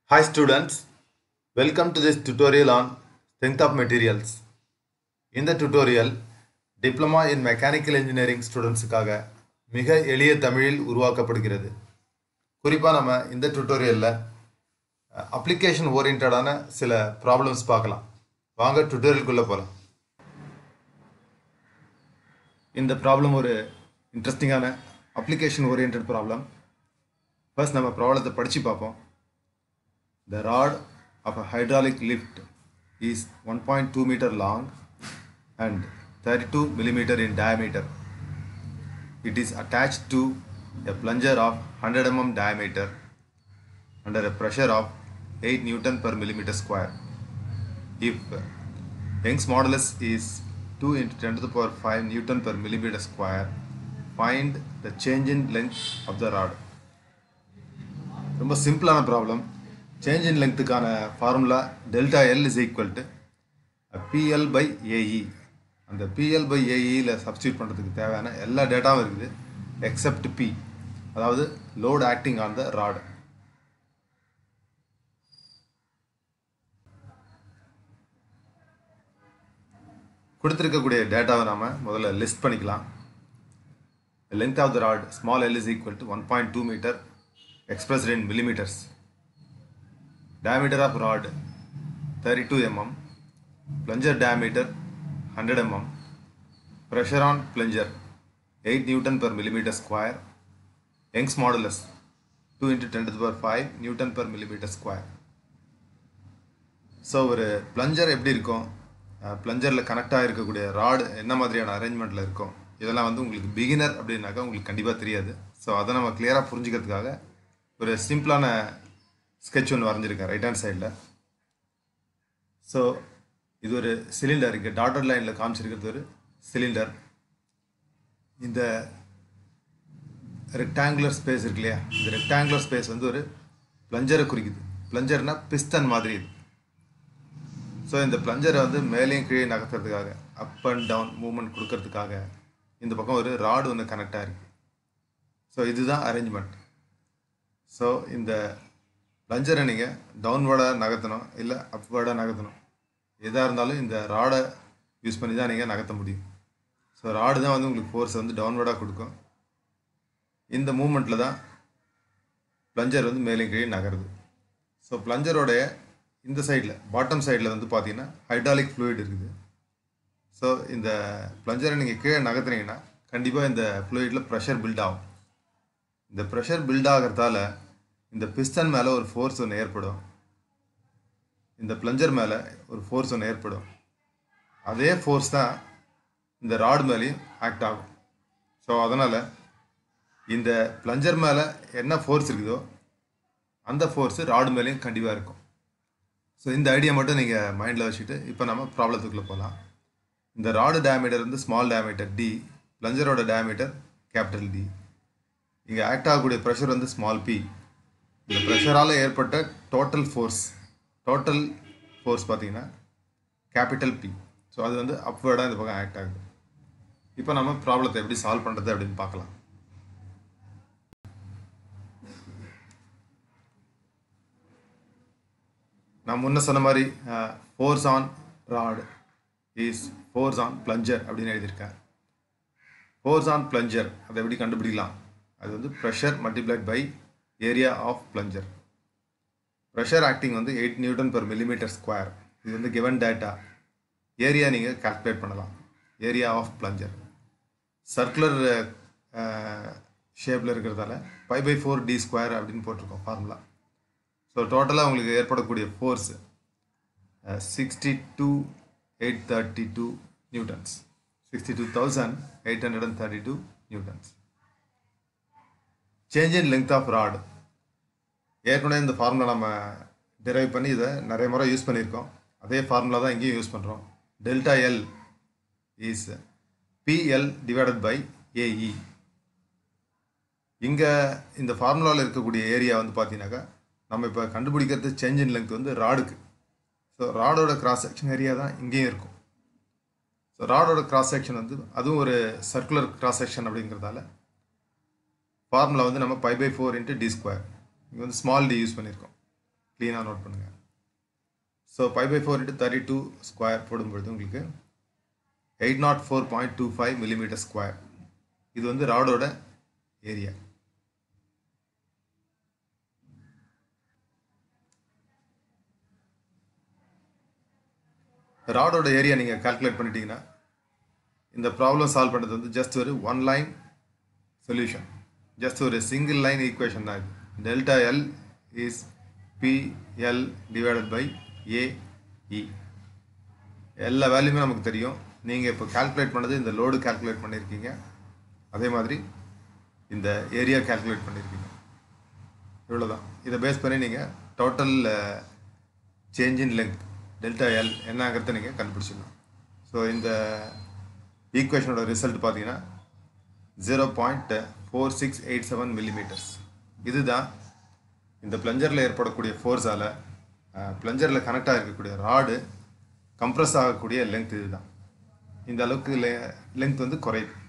Hi students, welcome to this tutorial on strength of materials. இந்த tutorial diploma in mechanical engineering ஸ்டூடெண்ட்ஸுக்காக மிக எளிய தமிழில் உருவாக்கப்படுகிறது குறிப்பாக நம்ம இந்த டுட்டோரியலில் அப்ளிகேஷன் ஓரியன்டான சில ப்ராப்ளம்ஸ் பார்க்கலாம் வாங்க டுட்டோரியலுக்குள்ளே போகலாம் இந்த ப்ராப்ளம் ஒரு இன்ட்ரெஸ்டிங்கான அப்ளிகேஷன் ஓரியன்ட் ப்ராப்ளம் ஃபர்ஸ்ட் நம்ம ப்ராப்ளத்தை படித்து பார்ப்போம் The rod of a hydraulic lift is 1.2 meter long and 32 millimeter in diameter. It is attached to a plunger of 100 mm diameter under a pressure of 8 Newton per millimeter square. If Young's modulus is 2 into 10 to the power 5 Newton per millimeter square, find the change in length of the rod. ரொம்ப சிம்பிளான problem change in லெங்க்த்துக்கான formula delta L is equal to PL by AE அந்த PL by ஏஇயில் substitute பண்ணுறதுக்கு தேவையான எல்லா டேட்டாவும் இருக்குது எக்ஸப்ட் பி அதாவது load acting on the rod கொடுத்துருக்கக்கூடிய டேட்டாவை நாம் முதல்ல லிஸ்ட் பண்ணிக்கலாம் length of the rod small l is equal to 1.2 meter expressed in millimeters diameter of rod 32 mm plunger diameter 100 mm pressure on plunger 8 newton per millimeter square young's modulus 2 into 10 to the power 5 newton per millimeter square ஸோ ஒரு plunger எப்படி இருக்கும் பிளஞ்சரில் connect ஆகிருக்கக்கூடிய rod என்ன மாதிரியான அரேஞ்ச்மெண்ட்டில் இருக்கும் இதெல்லாம் வந்து உங்களுக்கு பிகினர் அப்படின்னாக்கா உங்களுக்கு கண்டிப்பாக தெரியாது ஸோ அதை நம்ம கிளியராக புரிஞ்சுக்கிறதுக்காக ஒரு சிம்பிளான ஸ்கெட்ச் ஒன்று வரைஞ்சிருக்கேன் ரைட் ஹேண்ட் சைடில் ஸோ இது ஒரு சிலிண்டர் இங்கே டாட்டர் லைனில் காமிச்சிருக்கிறது ஒரு சிலிண்டர் இந்த ரெக்டாங்குலர் ஸ்பேஸ் இருக்கு இல்லையா இந்த ரெக்டாங்குலர் ஸ்பேஸ் வந்து ஒரு பிளஞ்சரை குறிக்குது பிளஞ்சர்னா பிஸ்டன் மாதிரி இது ஸோ இந்த பிளஞ்சரை வந்து மேலேயும் கீழே நகர்த்துறதுக்காக அப் அண்ட் டவுன் மூவ்மெண்ட் கொடுக்கறதுக்காக இந்த பக்கம் ஒரு ராடு ஒன்று கனெக்ட் ஆகிருக்கு ஸோ இதுதான் அரேஞ்ச்மெண்ட் ஸோ இந்த பிளஞ்சரை நீங்கள் டவுன்வேர்டாக நகர்த்தணும் இல்லை அப்வேர்டாக நகர்த்தணும் எதாக இருந்தாலும் இந்த ராடை யூஸ் பண்ணி தான் நீங்கள் நகர்த்த முடியும் ஸோ ராடு தான் வந்து உங்களுக்கு ஃபோர்ஸ் வந்து டவுன்வேர்டாக கொடுக்கும் இந்த மூமெண்ட்டில் தான் பிளஞ்சர் வந்து மேலே கீழே நகருது ஸோ பிளஞ்சரோடைய இந்த சைடில் பாட்டம் சைடில் வந்து பார்த்தீங்கன்னா ஹைட்ராலிக் ஃப்ளூயிட் இருக்குது ஸோ இந்த பிளஞ்சரை நீங்கள் கீழே நகர்த்துனீங்கன்னா கண்டிப்பாக இந்த ஃப்ளூயிடில் ப்ரெஷர் பில்ட் ஆகும் இந்த ப்ரெஷர் பில்ட் ஆகிறதால இந்த பிஸ்டன் மேலே ஒரு ஃபோர்ஸ் ஒன்று ஏற்படும் இந்த பிளஞ்சர் மேலே ஒரு ஃபோர்ஸ் ஒன்று ஏற்படும் அதே ஃபோர்ஸ் தான் இந்த ராடு மேலேயும் ஆக்ட் ஆகும் ஸோ அதனால் இந்த பிளஞ்சர் மேலே என்ன ஃபோர்ஸ் இருக்குதோ அந்த ஃபோர்ஸு ராடு மேலேயும் கண்டிப்பாக இருக்கும் ஸோ இந்த ஐடியா மட்டும் நீங்கள் மைண்டில் வச்சுட்டு இப்போ நம்ம ப்ராப்ளத்துக்குள்ளே போகலாம் இந்த ராடு டயமீட்டர் வந்து ஸ்மால் டயமீட்டர் டி பிளஞ்சரோட டயமீட்டர் கேபிட்டல் டி இங்கே ஆக்ட் ஆகக்கூடிய ப்ரெஷர் வந்து ஸ்மால் பி இந்த ப்ரெஷரால் ஏற்பட்ட டோட்டல் ஃபோர்ஸ் டோட்டல் ஃபோர்ஸ் பார்த்தீங்கன்னா கேபிட்டல் பி ஸோ அது வந்து அப்வேர்டாக இந்த பக்கம் ஆக்ட் ஆகுது இப்போ நம்ம ப்ராப்ளத்தை எப்படி சால்வ் பண்ணுறது அப்படின்னு பார்க்கலாம் நான் முன்ன சொன்ன மாதிரி force on rod is force on plunger அப்படின்னு எழுதியிருக்கேன் ஃபோர்ஸ் ஆன் பிளஞ்சர் அதை எப்படி கண்டுபிடிக்கலாம் அது வந்து pressure multiplied by area of plunger pressure acting வந்து eight newton per millimetre square இது வந்து கிவன் டேட்டா ஏரியா நீங்கள் கால்குலேட் பண்ணலாம் ஏரியா ஆஃப் பிளஞ்சர் சர்க்குலர் ஷேப்பில் இருக்கிறதால pi by four D square அப்படின்னு போட்டிருக்கோம் ஃபார்முலா ஸோ டோட்டலாக உங்களுக்கு ஏற்படக்கூடிய force sixty two eight thirty two newtons sixty two thousand eight hundred and thirty two newtons change in length of rod ஏற்கனவே இந்த formula நம்ம டிரைவ் பண்ணி இதை நிறைய முறை யூஸ் பண்ணியிருக்கோம் அதே ஃபார்முலா தான் இங்கேயும் யூஸ் பண்ணுறோம் delta L is PL divided by AE இங்கே இந்த ஃபார்முலாவில் இருக்கக்கூடிய ஏரியா வந்து பார்த்தீங்கன்னாக்கா நம்ம இப்போ கண்டுபிடிக்கிறது சேஞ்ச் இன் லெங்க் வந்து ராடுக்கு ஸோ ராடோட கிராஸ் செக்ஷன் ஏரியா தான் இங்கேயும் இருக்கும் ஸோ ராடோட கிராஸ் செக்ஷன் வந்து அதுவும் ஒரு சர்க்குலர் கிராஸ் செக்ஷன் அப்படிங்கிறதால ஃபார்முலா வந்து நம்ம pi by four into D square இங்கே வந்து ஸ்மால் டி யூஸ் பண்ணியிருக்கோம் க்ளீனாக நோட் பண்ணுங்கள் so pi by four into thirty two square போடும்பொழுது உங்களுக்கு eight naught four point two five millimetre square இது வந்து ராடோட ஏரியா ராடோட ஏரியா நீங்கள் கால்குலேட் பண்ணிட்டீங்கன்னா இந்த ப்ராப்ளம் சால்வ் பண்ணுறது வந்து ஜஸ்ட் ஒரு ஒன் லைன் சொல்யூஷன் ஜஸ்ட் ஒரு சிங்கிள் லைன் ஈக்குவேஷன் தான் இது delta L is PL divided by AE எல்லா வேல்யூமே நமக்கு தெரியும் நீங்கள் இப்போ கால்குலேட் பண்ணது இந்த லோடு கால்குலேட் பண்ணியிருக்கீங்க அதே மாதிரி இந்த ஏரியா கால்குலேட் பண்ணியிருக்கீங்க இவ்வளோதான் இதை பேஸ் பண்ணி நீங்கள் total change in length delta L என்னங்கிறத நீங்கள் கண்டுபிடிச்சிடலாம் ஸோ இந்த ஈக்குவேஷனோட ரிசல்ட் பார்த்தீங்கன்னா zero point four six eight seven millimetres இதுதான் இந்த பிளஞ்சரில் ஏற்படக்கூடிய ஃபோர்ஸால் பிளஞ்சரில் கனெக்ட் இருக்கக்கூடிய ராடு கம்ப்ரஸ் ஆகக்கூடிய லெங்க் இதுதான் இந்த அளவுக்கு லெ லெங்க் வந்து குறையுது